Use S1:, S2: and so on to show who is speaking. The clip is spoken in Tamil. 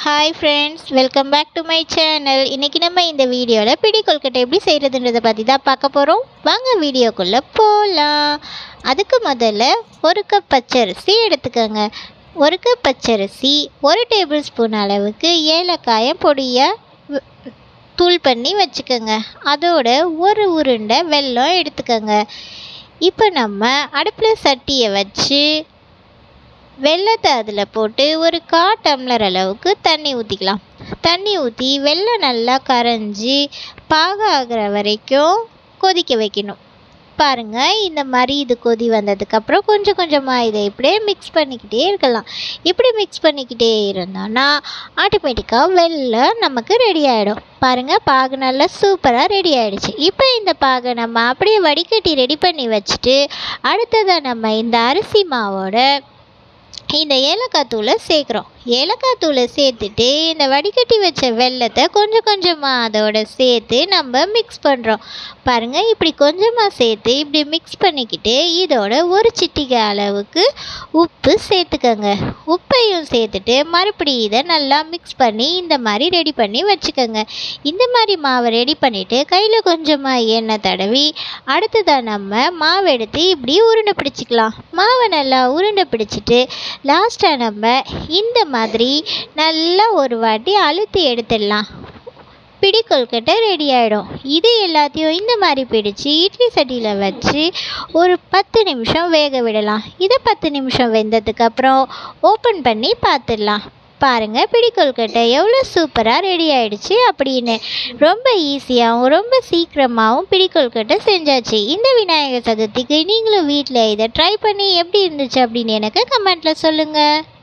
S1: hi friends welcome back to my channel இன்றைக்கி நம்ம இந்த வீடியோவில் பிடி கொல்கட்டை எப்படி செய்கிறதுன்றதை பற்றி தான் பார்க்க போகிறோம் வாங்க வீடியோக்குள்ளே போகலாம் அதுக்கு முதல்ல ஒரு கப் பச்சரிசி எடுத்துக்கோங்க ஒரு கப் பச்சரிசி ஒரு டேபிள் ஸ்பூன் அளவுக்கு ஏலக்காயை பொடியாக தூள் பண்ணி வச்சுக்கோங்க அதோட ஒரு உருண்டை வெல்லம் எடுத்துக்கோங்க இப்போ நம்ம அடுப்பில் சட்டியை வச்சு வெள்ளத்தை அதில் போட்டு ஒரு கா டம்ளர் அளவுக்கு தண்ணி ஊற்றிக்கலாம் தண்ணி ஊற்றி வெள்ளம் நல்லா கரைஞ்சி பாகம் ஆகிற வரைக்கும் கொதிக்க வைக்கணும் பாருங்கள் இந்த மாதிரி இது கொதி வந்ததுக்கப்புறம் கொஞ்சம் கொஞ்சமாக இதை இப்படியே மிக்ஸ் பண்ணிக்கிட்டே இருக்கலாம் இப்படி மிக்ஸ் பண்ணிக்கிட்டே இருந்தோன்னா ஆட்டோமேட்டிக்காக வெள்ளம் நமக்கு ரெடி ஆகிடும் பாருங்கள் பாகு நல்லா சூப்பராக ரெடி ஆகிடுச்சு இப்போ இந்த பாகை நம்ம அப்படியே வடிகட்டி ரெடி பண்ணி வச்சுட்டு அடுத்ததாக நம்ம இந்த அரிசி மாவோட இந்த ஏலக்காய் தூளை சேர்க்குறோம் ஏலக்காய் தூளை சேர்த்துட்டு இந்த வடிகட்டி வச்ச வெல்லத்தை கொஞ்சம் கொஞ்சமாக அதோட சேர்த்து நம்ம மிக்ஸ் பண்ணுறோம் பாருங்கள் இப்படி கொஞ்சமாக சேர்த்து இப்படி மிக்ஸ் பண்ணிக்கிட்டு இதோட ஒரு சிட்டிகை அளவுக்கு உப்பு சேர்த்துக்கோங்க உப்பையும் சேர்த்துட்டு மறுபடியும் இதை நல்லா மிக்ஸ் பண்ணி இந்த மாதிரி ரெடி பண்ணி வச்சுக்கோங்க இந்த மாதிரி மாவை ரெடி பண்ணிவிட்டு கையில் கொஞ்சமாக எண்ணெய் தடவி அடுத்ததாக நம்ம மாவு எடுத்து இப்படி உருண்டை பிடிச்சிக்கலாம் மாவை நல்லா உருண்டை பிடிச்சிட்டு லாஸ்ட்டாக நம்ம இந்த மாதிரி நல்லா ஒரு வாட்டி அழுத்தி எடுத்துடலாம் பிடி கொல்கட்டை ரெடி ஆகிடும் இது எல்லாத்தையும் இந்த மாதிரி பிடிச்சி இட்லி சட்டியில் வச்சு ஒரு பத்து நிமிஷம் வேக விடலாம் இதை பத்து நிமிஷம் வெந்ததுக்கப்புறம் ஓப்பன் பண்ணி பார்த்துடலாம் பாருங்கள் பிடி கொல்கட்டை எவ்வளோ சூப்பராக ரெடி ஆயிடுச்சு அப்படின்னு ரொம்ப ஈஸியாகவும் ரொம்ப சீக்கிரமாகவும் பிடி கொல்கட்டை செஞ்சாச்சு இந்த விநாயகர் சதுர்த்திக்கு நீங்களும் வீட்டில் இதை ட்ரை பண்ணி எப்படி இருந்துச்சு அப்படின்னு எனக்கு கமெண்ட்டில் சொல்லுங்கள்